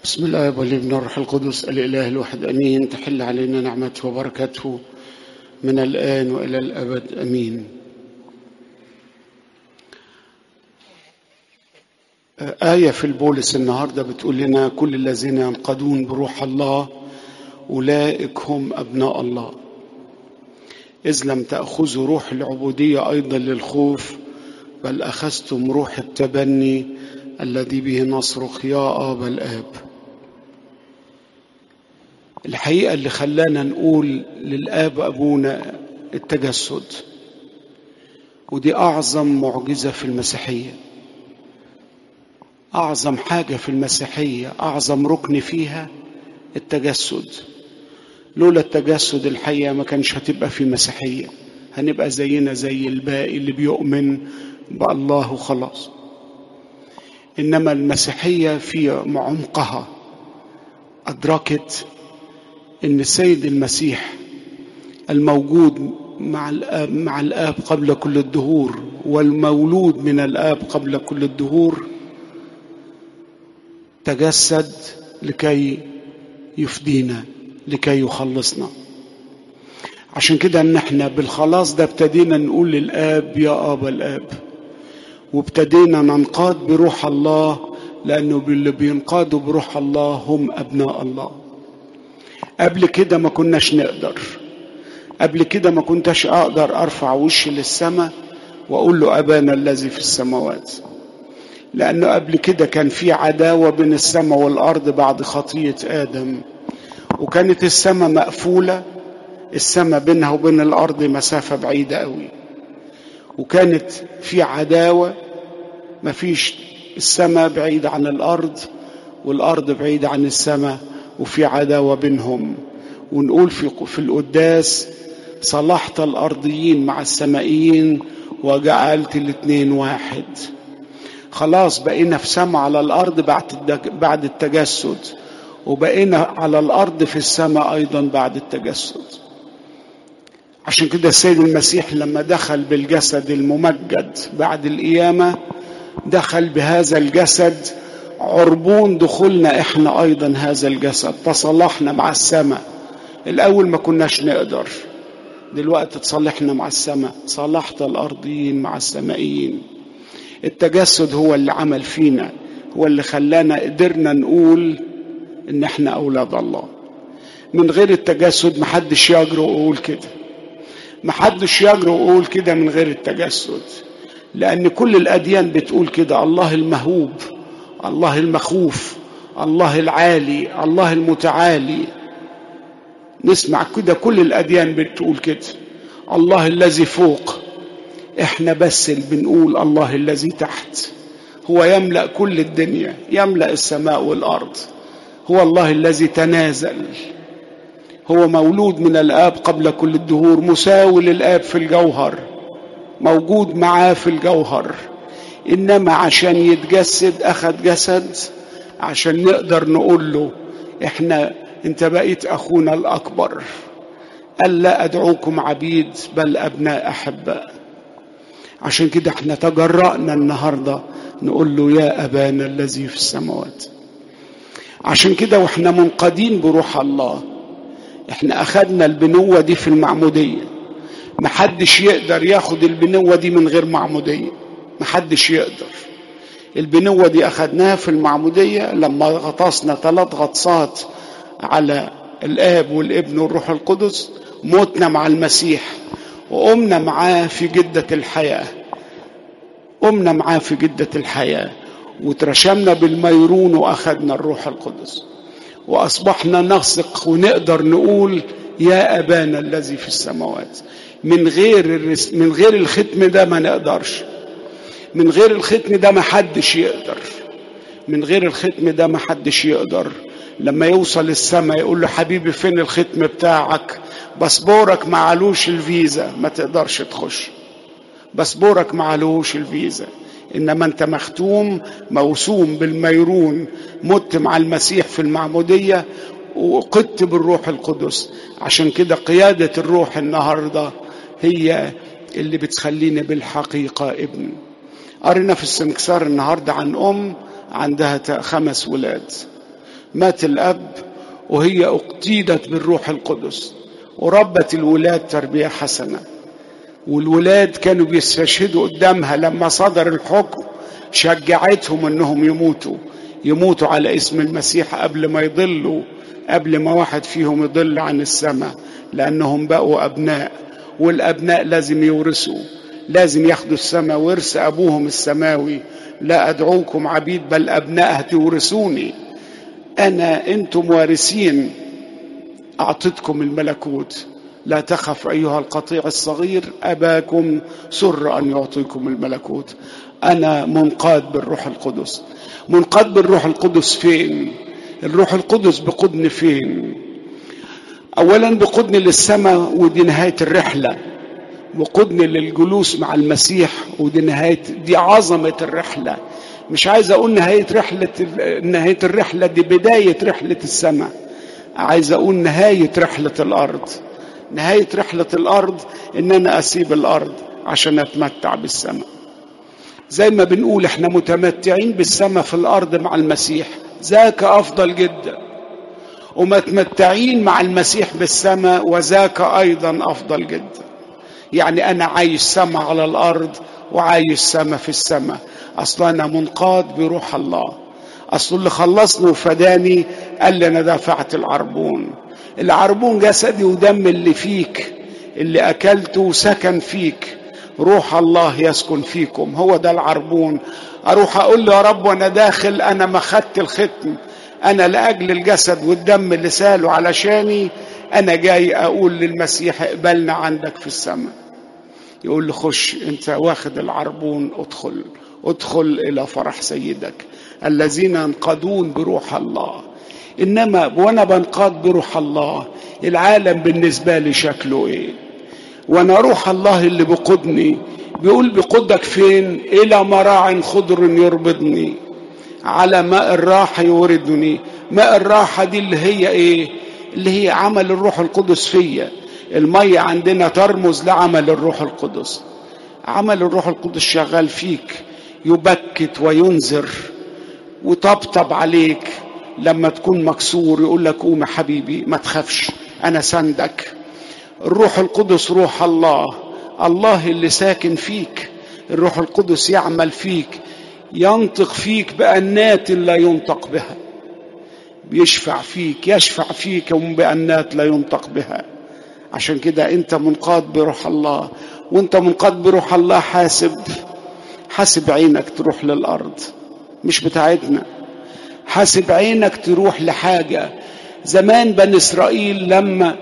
بسم الله والابن والروح القدس الإله الواحد أمين تحل علينا نعمته وبركته من الآن وإلى الأبد أمين آية في البولس النهاردة بتقول لنا كل الذين ينقضون بروح الله أولئك هم أبناء الله إذ لم تأخذوا روح العبودية أيضا للخوف بل أخذتم روح التبني الذي به نصرخ يا آبا الآب الحقيقة اللي خلانا نقول للآب أبونا التجسد ودي أعظم معجزة في المسيحية أعظم حاجة في المسيحية أعظم ركن فيها التجسد لولا التجسد الحقيقة ما كانش هتبقى في مسيحية هنبقى زينا زي الباقي اللي بيؤمن بالله وخلاص إنما المسيحية في عمقها أدركت ان السيد المسيح الموجود مع الاب مع الاب قبل كل الدهور والمولود من الاب قبل كل الدهور تجسد لكي يفدينا لكي يخلصنا عشان كده ان احنا بالخلاص ده ابتدينا نقول للاب يا ابا الاب وابتدينا ننقاد بروح الله لانه اللي بينقادوا بروح الله هم ابناء الله قبل كده ما كناش نقدر قبل كده ما كنتش اقدر ارفع وشي للسماء واقول له ابانا الذي في السماوات لانه قبل كده كان في عداوه بين السماء والارض بعد خطيه ادم وكانت السماء مقفوله السماء بينها وبين الارض مسافه بعيده قوي وكانت في عداوه مفيش السماء بعيده عن الارض والارض بعيده عن السماء وفي عداوة بينهم ونقول في في القداس صلحت الأرضيين مع السمائيين وجعلت الاثنين واحد خلاص بقينا في سماء على الأرض بعد بعد التجسد وبقينا على الأرض في السماء أيضا بعد التجسد عشان كده السيد المسيح لما دخل بالجسد الممجد بعد القيامة دخل بهذا الجسد عربون دخولنا احنا ايضا هذا الجسد تصلحنا مع السماء الاول ما كناش نقدر دلوقتي تصلحنا مع السماء صلحت الارضيين مع السمائيين التجسد هو اللي عمل فينا هو اللي خلانا قدرنا نقول ان احنا اولاد الله من غير التجسد محدش يجرؤ يقول كده محدش يجرؤ يقول كده من غير التجسد لان كل الاديان بتقول كده الله المهوب الله المخوف الله العالي الله المتعالي نسمع كده كل الأديان بتقول كده الله الذي فوق احنا بس اللي بنقول الله الذي تحت هو يملأ كل الدنيا يملأ السماء والأرض هو الله الذي تنازل هو مولود من الآب قبل كل الدهور مساوي للآب في الجوهر موجود معاه في الجوهر انما عشان يتجسد اخذ جسد عشان نقدر نقول له احنا انت بقيت اخونا الاكبر قال لا ادعوكم عبيد بل ابناء احباء عشان كده احنا تجرأنا النهارده نقول له يا ابانا الذي في السماوات عشان كده واحنا منقادين بروح الله احنا اخذنا البنوه دي في المعموديه محدش يقدر ياخد البنوه دي من غير معموديه محدش يقدر البنوة دي أخدناها في المعمودية لما غطسنا ثلاث غطسات على الآب والابن والروح القدس موتنا مع المسيح وقمنا معاه في جدة الحياة قمنا معاه في جدة الحياة وترشمنا بالميرون وأخدنا الروح القدس وأصبحنا نثق ونقدر نقول يا أبانا الذي في السماوات من غير الرس... من غير الختم ده ما نقدرش من غير الختم ده ما حدش يقدر من غير الختم ده ما حدش يقدر لما يوصل السماء يقول له حبيبي فين الختم بتاعك باسبورك معلوش الفيزا ما تقدرش تخش باسبورك معلوش الفيزا انما انت مختوم موسوم بالميرون مت مع المسيح في المعموديه وقدت بالروح القدس عشان كده قياده الروح النهارده هي اللي بتخليني بالحقيقه ابن قرينا في السنكسار النهارده عن ام عندها خمس ولاد مات الاب وهي اقتيدت بالروح القدس وربت الولاد تربيه حسنه والولاد كانوا بيستشهدوا قدامها لما صدر الحكم شجعتهم انهم يموتوا يموتوا على اسم المسيح قبل ما يضلوا قبل ما واحد فيهم يضل عن السماء لانهم بقوا ابناء والابناء لازم يورثوا لازم ياخدوا السماء ورث ابوهم السماوي لا ادعوكم عبيد بل ابناء هتورثوني انا انتم وارثين اعطيتكم الملكوت لا تخف ايها القطيع الصغير اباكم سر ان يعطيكم الملكوت انا منقاد بالروح القدس منقاد بالروح القدس فين الروح القدس بقودني فين اولا بقودني للسماء ودي نهايه الرحله وقودني للجلوس مع المسيح ودي نهايه دي عظمه الرحله مش عايز اقول نهايه رحله نهايه الرحله دي بدايه رحله السماء عايز اقول نهايه رحله الارض نهايه رحله الارض ان انا اسيب الارض عشان اتمتع بالسماء زي ما بنقول احنا متمتعين بالسماء في الارض مع المسيح ذاك افضل جدا ومتمتعين مع المسيح بالسماء وذاك ايضا افضل جدا يعني انا عايش سما على الارض وعايش سما في السماء اصلا انا منقاد بروح الله اصل اللي خلصني وفداني قال لي انا دفعت العربون العربون جسدي ودم اللي فيك اللي اكلته وسكن فيك روح الله يسكن فيكم هو ده العربون اروح اقول له يا رب وانا داخل انا ما خدت الختم انا لاجل الجسد والدم اللي ساله علشاني انا جاي اقول للمسيح اقبلنا عندك في السماء يقول لي خش انت واخد العربون ادخل ادخل الى فرح سيدك الذين ينقضون بروح الله انما وانا بنقاد بروح الله العالم بالنسبه لي شكله ايه وانا روح الله اللي بقودني بيقول بقودك فين الى مراع خضر يربضني على ماء الراحه يوردني ماء الراحه دي اللي هي ايه اللي هي عمل الروح القدس فيا المية عندنا ترمز لعمل الروح القدس عمل الروح القدس شغال فيك يبكت وينذر وطبطب عليك لما تكون مكسور يقول لك قوم يا حبيبي ما تخافش انا سندك الروح القدس روح الله الله اللي ساكن فيك الروح القدس يعمل فيك ينطق فيك بأنات لا ينطق بها بيشفع فيك يشفع فيك بأنات لا ينطق بها عشان كده انت منقاد بروح الله وانت منقاد بروح الله حاسب حاسب عينك تروح للارض مش بتاعتنا حاسب عينك تروح لحاجه زمان بني اسرائيل لما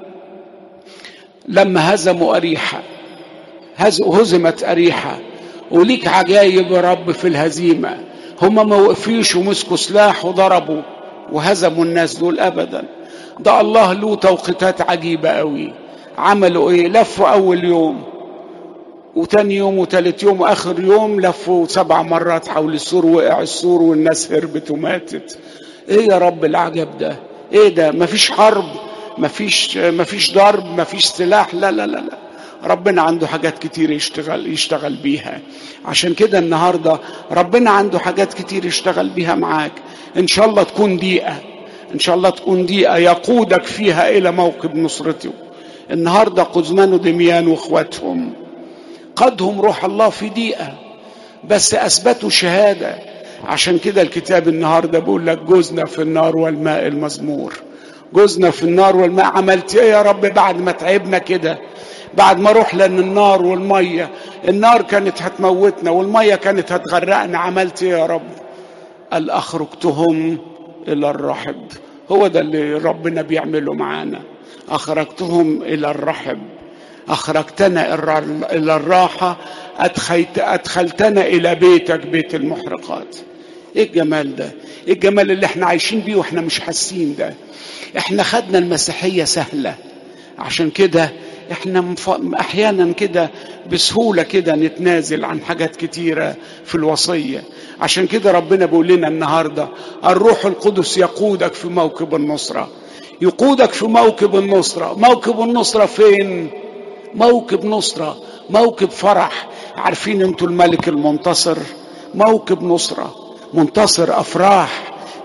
لما هزموا اريحه هزمت اريحه وليك عجايب يا رب في الهزيمه هم ما وقفوش ومسكوا سلاح وضربوا وهزموا الناس دول ابدا ده الله له توقيتات عجيبة قوي عملوا ايه لفوا اول يوم وتاني يوم وتالت يوم واخر يوم لفوا سبع مرات حول السور وقع السور والناس هربت وماتت ايه يا رب العجب ده ايه ده مفيش حرب مفيش مفيش ضرب مفيش سلاح لا لا لا لا ربنا عنده حاجات كتير يشتغل يشتغل بيها عشان كده النهارده ربنا عنده حاجات كتير يشتغل بيها معاك ان شاء الله تكون دقيقه ان شاء الله تكون دقيقه يقودك فيها الى موكب نصرته النهارده قزمان ودميان واخواتهم قادهم روح الله في دقيقه بس اثبتوا شهاده عشان كده الكتاب النهارده بيقول لك جوزنا في النار والماء المزمور جوزنا في النار والماء عملت ايه يا رب بعد ما تعبنا كده بعد ما رحنا النار والميه النار كانت هتموتنا والميه كانت هتغرقنا عملت ايه يا رب قال اخرجتهم الى الرحب هو ده اللي ربنا بيعمله معانا اخرجتهم الى الرحب اخرجتنا الى الراحه أدخلت ادخلتنا الى بيتك بيت المحرقات ايه الجمال ده ايه الجمال اللي احنا عايشين بيه واحنا مش حاسين ده احنا خدنا المسيحيه سهله عشان كده احنا مف... احيانا كده بسهوله كده نتنازل عن حاجات كتيره في الوصيه عشان كده ربنا بيقول لنا النهارده الروح القدس يقودك في موكب النصره يقودك في موكب النصره موكب النصره فين موكب نصره موكب فرح عارفين انتوا الملك المنتصر موكب نصره منتصر افراح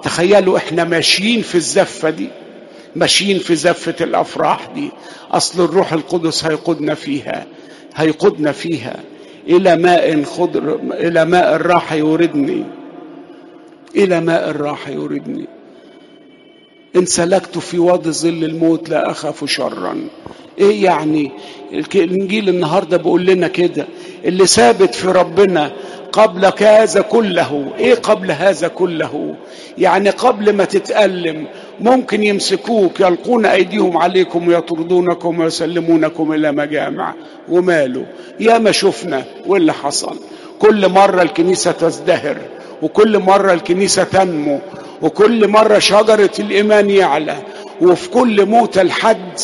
تخيلوا احنا ماشيين في الزفة دي ماشيين في زفة الأفراح دي أصل الروح القدس هيقودنا فيها هيقودنا فيها إلى ماء خضر إلى ماء الراحة يوردني إلى ماء الراحة يوردني إن سلكت في وادي ظل الموت لا أخاف شرا إيه يعني الإنجيل النهاردة بيقول لنا كده اللي ثابت في ربنا قبل هذا كله ايه قبل هذا كله يعني قبل ما تتألم ممكن يمسكوك يلقون ايديهم عليكم ويطردونكم ويسلمونكم الى مجامع وماله يا ما شفنا واللي حصل كل مرة الكنيسة تزدهر وكل مرة الكنيسة تنمو وكل مرة شجرة الإيمان يعلى وفي كل موتة لحد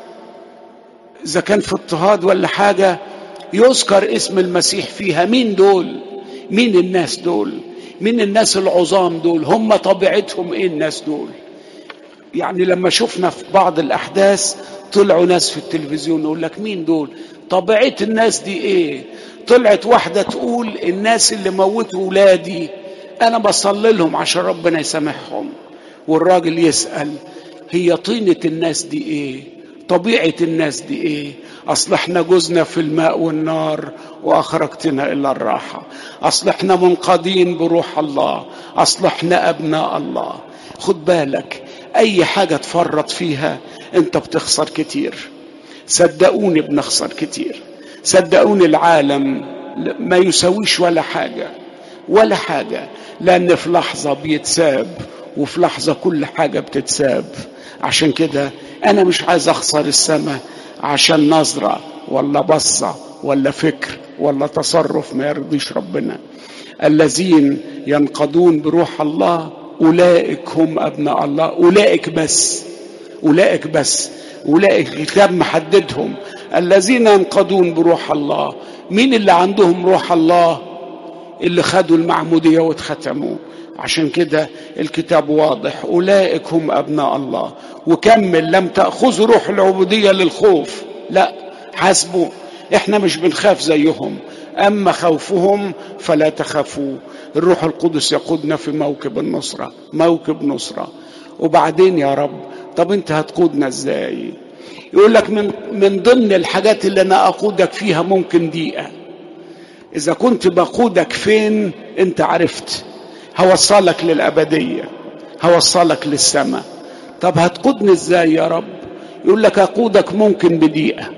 إذا كان في اضطهاد ولا حاجة يذكر اسم المسيح فيها مين دول مين الناس دول مين الناس العظام دول هم طبيعتهم ايه الناس دول يعني لما شفنا في بعض الاحداث طلعوا ناس في التلفزيون يقول لك مين دول طبيعه الناس دي ايه طلعت واحده تقول الناس اللي موتوا ولادي انا بصلي لهم عشان ربنا يسامحهم والراجل يسال هي طينه الناس دي ايه طبيعه الناس دي ايه اصل احنا جزنا في الماء والنار واخرجتنا الى الراحه اصل احنا منقادين بروح الله اصل احنا ابناء الله خد بالك اي حاجه تفرط فيها انت بتخسر كتير صدقوني بنخسر كتير صدقوني العالم ما يسويش ولا حاجه ولا حاجه لان في لحظه بيتساب وفي لحظه كل حاجه بتتساب عشان كده انا مش عايز اخسر السماء عشان نظره ولا بصه ولا فكر ولا تصرف ما يرضيش ربنا الذين ينقضون بروح الله اولئك هم ابناء الله اولئك بس اولئك بس اولئك الكتاب محددهم الذين ينقضون بروح الله مين اللي عندهم روح الله اللي خدوا المعموديه واتختموا عشان كده الكتاب واضح اولئك هم ابناء الله وكمل لم تاخذوا روح العبوديه للخوف لا حاسبوا احنا مش بنخاف زيهم اما خوفهم فلا تخافوا الروح القدس يقودنا في موكب النصره موكب نصره وبعدين يا رب طب انت هتقودنا ازاي يقول لك من من ضمن الحاجات اللي انا اقودك فيها ممكن دقيقه اذا كنت بقودك فين انت عرفت هوصلك للابديه هوصلك للسماء طب هتقودني ازاي يا رب يقول لك اقودك ممكن بدقيقه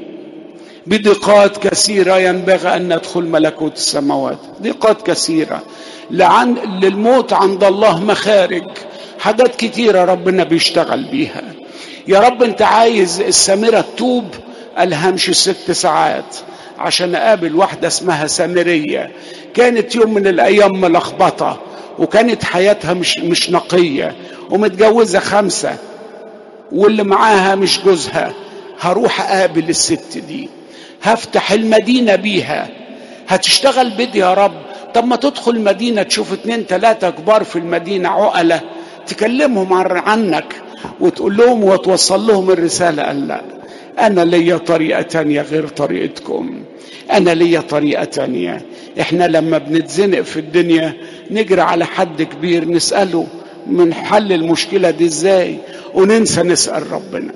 بدقات كثيرة ينبغي أن ندخل ملكوت السماوات دقات كثيرة لعن للموت عند الله مخارج حاجات كتيرة ربنا بيشتغل بيها يا رب انت عايز السامرة تتوب الهمش ست ساعات عشان اقابل واحدة اسمها سامرية كانت يوم من الايام ملخبطة وكانت حياتها مش مش نقية ومتجوزة خمسة واللي معاها مش جوزها هروح اقابل الست دي هفتح المدينة بيها هتشتغل بدي يا رب طب ما تدخل مدينة تشوف اتنين تلاتة كبار في المدينة عقلة تكلمهم عنك وتقول لهم وتوصل لهم الرسالة قال لا أنا ليا طريقة تانية غير طريقتكم أنا ليا طريقة تانية إحنا لما بنتزنق في الدنيا نجري على حد كبير نسأله من حل المشكلة دي إزاي وننسى نسأل ربنا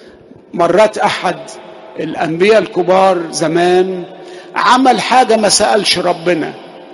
مرات أحد الأنبياء الكبار زمان عمل حاجة ما سألش ربنا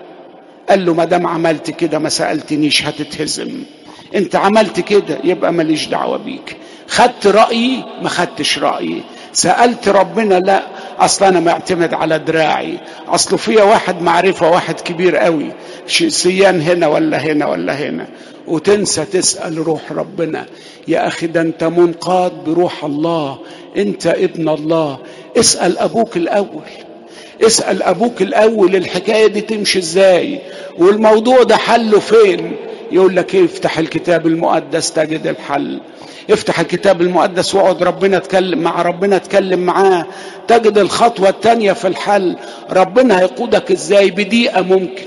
قال له ما دام عملت كده ما سألتنيش هتتهزم انت عملت كده يبقى ماليش دعوة بيك خدت رأيي ما خدتش رأيي سألت ربنا لا اصل انا معتمد على دراعي اصله فيا واحد معرفة واحد كبير قوي سيان هنا ولا هنا ولا هنا وتنسى تسأل روح ربنا يا أخي ده أنت منقاد بروح الله أنت ابن الله اسأل أبوك الأول اسأل أبوك الأول الحكاية دي تمشي إزاي والموضوع ده حله فين يقول لك إيه افتح الكتاب المقدس تجد الحل افتح الكتاب المقدس واقعد ربنا اتكلم مع ربنا اتكلم معاه تجد الخطوة التانية في الحل ربنا هيقودك ازاي بدقيقة ممكن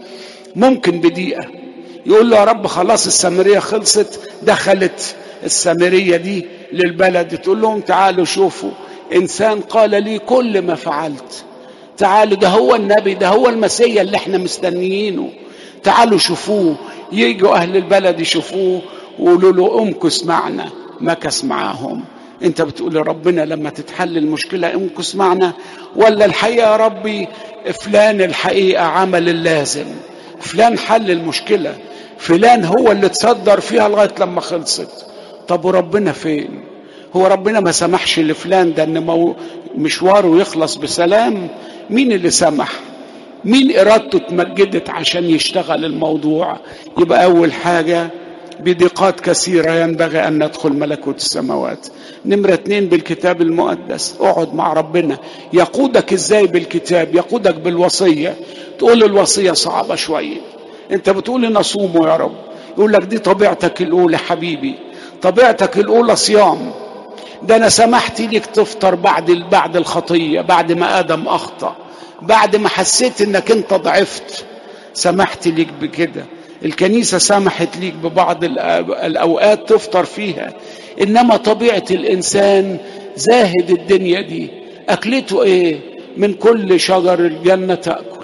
ممكن بدقيقة يقول له يا رب خلاص السامرية خلصت دخلت السامرية دي للبلد تقول لهم تعالوا شوفوا إنسان قال لي كل ما فعلت تعالوا ده هو النبي ده هو المسيا اللي احنا مستنيينه تعالوا شوفوه يجوا اهل البلد يشوفوه ويقولوا له امكث معنا مكث معاهم انت بتقول لربنا لما تتحل المشكله امكث معنا ولا الحقيقه يا ربي فلان الحقيقه عمل اللازم فلان حل المشكله فلان هو اللي تصدر فيها لغايه لما خلصت طب وربنا فين هو ربنا ما سمحش لفلان ده ان مو... مشواره يخلص بسلام مين اللي سمح مين ارادته اتمجدت عشان يشتغل الموضوع يبقى اول حاجه بضيقات كثيرة ينبغي أن ندخل ملكوت السماوات نمرة اتنين بالكتاب المقدس اقعد مع ربنا يقودك ازاي بالكتاب يقودك بالوصية تقول الوصية صعبة شوية انت بتقول ان اصومه يا رب يقول لك دي طبيعتك الاولى حبيبي طبيعتك الاولى صيام ده انا سمحت لك تفطر بعد بعد الخطيه بعد ما ادم اخطا بعد ما حسيت انك انت ضعفت سمحت لك بكده الكنيسه سمحت ليك ببعض الاوقات تفطر فيها انما طبيعه الانسان زاهد الدنيا دي اكلته ايه من كل شجر الجنه تاكل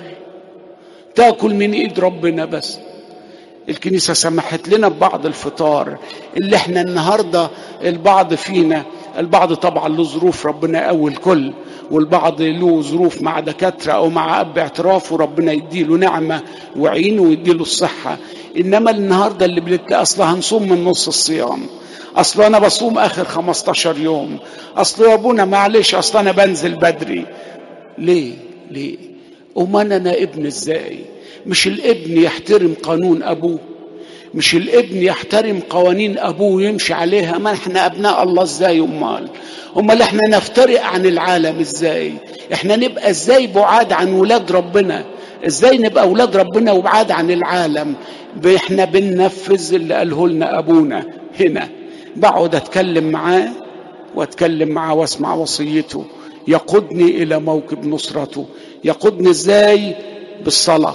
تاكل من ايد ربنا بس الكنيسه سمحت لنا ببعض الفطار اللي احنا النهارده البعض فينا البعض طبعا له ظروف ربنا يقوي الكل والبعض له ظروف مع دكاتره او مع اب اعتراف وربنا يديله نعمه وعينه ويديله الصحه انما النهارده اللي بنتلاقي اصلا هنصوم من نص الصيام اصل انا بصوم اخر 15 يوم اصل يا ابونا معلش اصل انا بنزل بدري ليه ليه امال انا ابن ازاي مش الابن يحترم قانون ابوه مش الابن يحترم قوانين ابوه ويمشي عليها ما احنا ابناء الله ازاي امال امال احنا نفترق عن العالم ازاي احنا نبقى ازاي بعاد عن ولاد ربنا ازاي نبقى اولاد ربنا وبعاد عن العالم احنا بننفذ اللي قاله لنا ابونا هنا بقعد اتكلم معاه واتكلم معاه واسمع وصيته يقودني الى موكب نصرته يقودني ازاي بالصلاه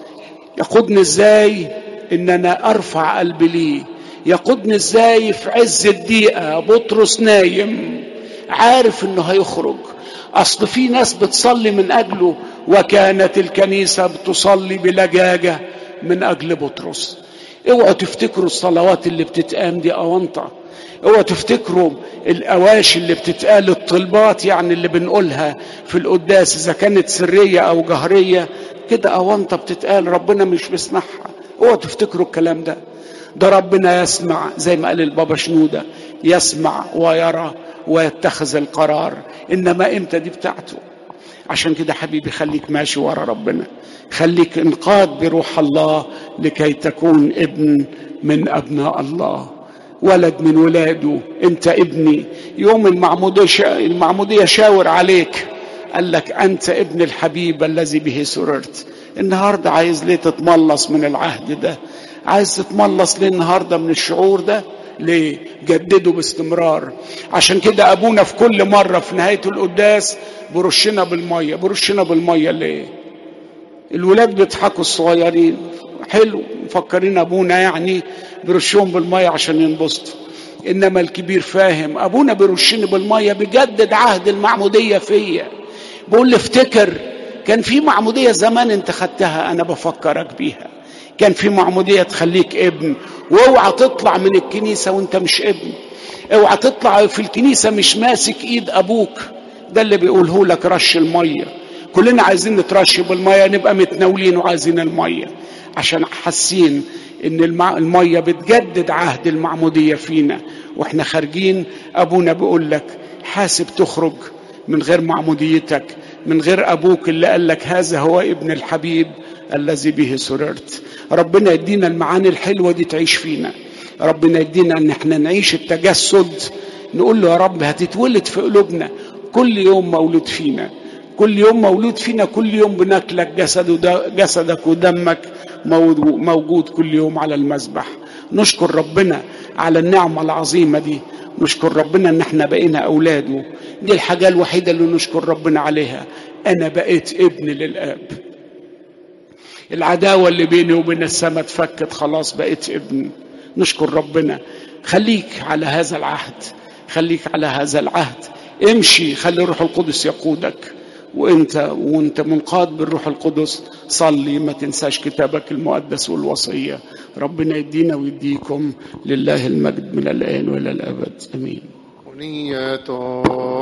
يقودني ازاي ان انا ارفع قلبي ليه يقودني ازاي في عز الدقيقه بطرس نايم عارف انه هيخرج اصل في ناس بتصلي من اجله وكانت الكنيسه بتصلي بلجاجه من اجل بطرس اوعوا تفتكروا الصلوات اللي بتتقام دي اونطه اوعوا تفتكروا الاواشي اللي بتتقال الطلبات يعني اللي بنقولها في القداس اذا كانت سريه او جهريه كده اونطه بتتقال ربنا مش بيسمعها اوعوا تفتكروا الكلام ده ده ربنا يسمع زي ما قال البابا شنوده يسمع ويرى ويتخذ القرار انما امتى دي بتاعته عشان كده حبيبي خليك ماشي ورا ربنا خليك انقاد بروح الله لكي تكون ابن من ابناء الله ولد من ولاده انت ابني يوم المعمودية, شا... المعمودية شاور عليك قال لك انت ابن الحبيب الذي به سررت النهاردة عايز ليه تتملص من العهد ده عايز تتملص ليه النهاردة من الشعور ده ليه جدده باستمرار عشان كده ابونا في كل مرة في نهاية القداس برشنا بالمية برشنا بالمية ليه الولاد بيضحكوا الصغيرين حلو مفكرين ابونا يعني برشهم بالمية عشان ينبسطوا انما الكبير فاهم ابونا بيرشني بالمية بيجدد عهد المعمودية فيا بقول لي افتكر كان في معمودية زمان انت خدتها انا بفكرك بيها كان في معمودية تخليك ابن واوعى تطلع من الكنيسة وانت مش ابن اوعى تطلع في الكنيسة مش ماسك ايد ابوك ده اللي بيقوله لك رش المية كلنا عايزين نترش بالمية نبقى متناولين وعايزين المية عشان حاسين ان المية بتجدد عهد المعمودية فينا واحنا خارجين ابونا بيقول لك حاسب تخرج من غير معموديتك من غير ابوك اللي قال لك هذا هو ابن الحبيب الذي به سررت ربنا يدينا المعاني الحلوة دي تعيش فينا ربنا يدينا ان احنا نعيش التجسد نقول له يا رب هتتولد في قلوبنا كل يوم مولود فينا كل يوم مولود فينا كل يوم بناكلك جسد جسدك ودمك موجود كل يوم على المذبح نشكر ربنا على النعمة العظيمة دي نشكر ربنا ان احنا بقينا اولاده دي الحاجة الوحيدة اللي نشكر ربنا عليها انا بقيت ابن للاب العداوة اللي بيني وبين السماء اتفكت خلاص بقيت ابن نشكر ربنا خليك على هذا العهد خليك على هذا العهد امشي خلي الروح القدس يقودك وانت وانت منقاد بالروح القدس صلي ما تنساش كتابك المقدس والوصيه ربنا يدينا ويديكم لله المجد من الان والى الابد امين ونية